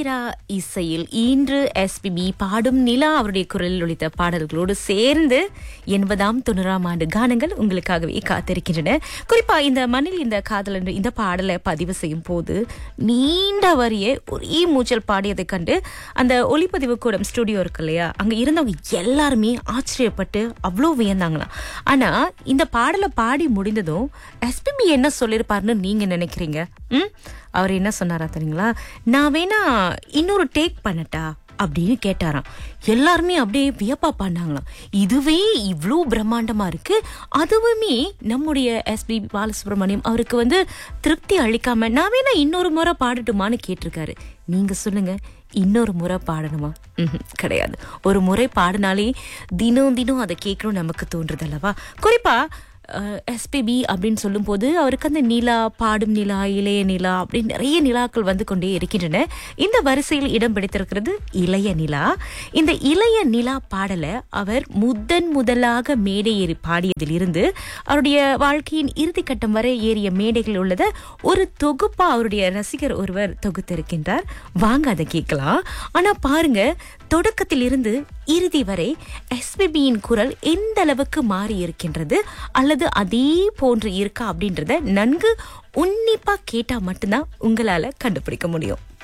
தீரா இசையில் இன்று எஸ்பிபி பாடும் நிலா அவருடைய குரலில் ஒலித்த பாடல்களோடு சேர்ந்து எண்பதாம் தொண்ணூறாம் ஆண்டு கானங்கள் உங்களுக்காகவே காத்திருக்கின்றன குறிப்பா இந்த மண்ணில் இந்த காதல் என்று இந்த பாடலை பதிவு செய்யும் போது நீண்ட வரியே ஒரே மூச்சல் பாடியதை கண்டு அந்த ஒளிப்பதிவு கூடம் ஸ்டுடியோ இருக்கு இல்லையா அங்க இருந்தவங்க எல்லாருமே ஆச்சரியப்பட்டு அவ்வளோ வியந்தாங்களாம் ஆனா இந்த பாடலை பாடி முடிந்ததும் எஸ்பிபி என்ன சொல்லியிருப்பாருன்னு நீங்க நினைக்கிறீங்க ம் அவர் என்ன சொன்னாரா தெரியுங்களா நான் வேணா இன்னொரு டேக் பண்ணட்டா அப்படின்னு கேட்டாராம் எல்லாருமே அப்படியே வியப்பா பண்ணாங்களாம் இதுவே இவ்வளோ பிரம்மாண்டமா இருக்கு அதுவுமே நம்முடைய எஸ்பி பாலசுப்ரமணியம் அவருக்கு வந்து திருப்தி அளிக்காம நான் வேணா இன்னொரு முறை பாடட்டுமான்னு கேட்டிருக்காரு நீங்க சொல்லுங்க இன்னொரு முறை பாடணுமா ம்ஹும், கிடையாது ஒரு முறை பாடினாலே தினம் தினம் அதை கேட்கணும் நமக்கு தோன்றுது அல்லவா குறிப்பா எஸ்பிபி அப்படின்னு சொல்லும்போது அவருக்கு அந்த நிலா பாடும் நிலா இளைய நிலா அப்படின்னு நிறைய நிலாக்கள் வந்து கொண்டே இருக்கின்றன இந்த வரிசையில் இடம் பிடித்திருக்கிறது இளைய நிலா இந்த இளைய நிலா பாடலை அவர் முதன் முதலாக மேடை ஏறி பாடியதிலிருந்து அவருடைய வாழ்க்கையின் இறுதி கட்டம் வரை ஏறிய மேடைகள் உள்ளத ஒரு தொகுப்பா அவருடைய ரசிகர் ஒருவர் தொகுத்திருக்கின்றார் வாங்க அதை கேட்கலாம் ஆனா பாருங்க தொடக்கத்தில் இருந்து இறுதி வரை எஸ்பிபியின் குரல் எந்த அளவுக்கு மாறி இருக்கின்றது அல்லது அதே போன்று இருக்கா அப்படின்றத நன்கு உன்னிப்பா கேட்டா மட்டும்தான் உங்களால கண்டுபிடிக்க முடியும்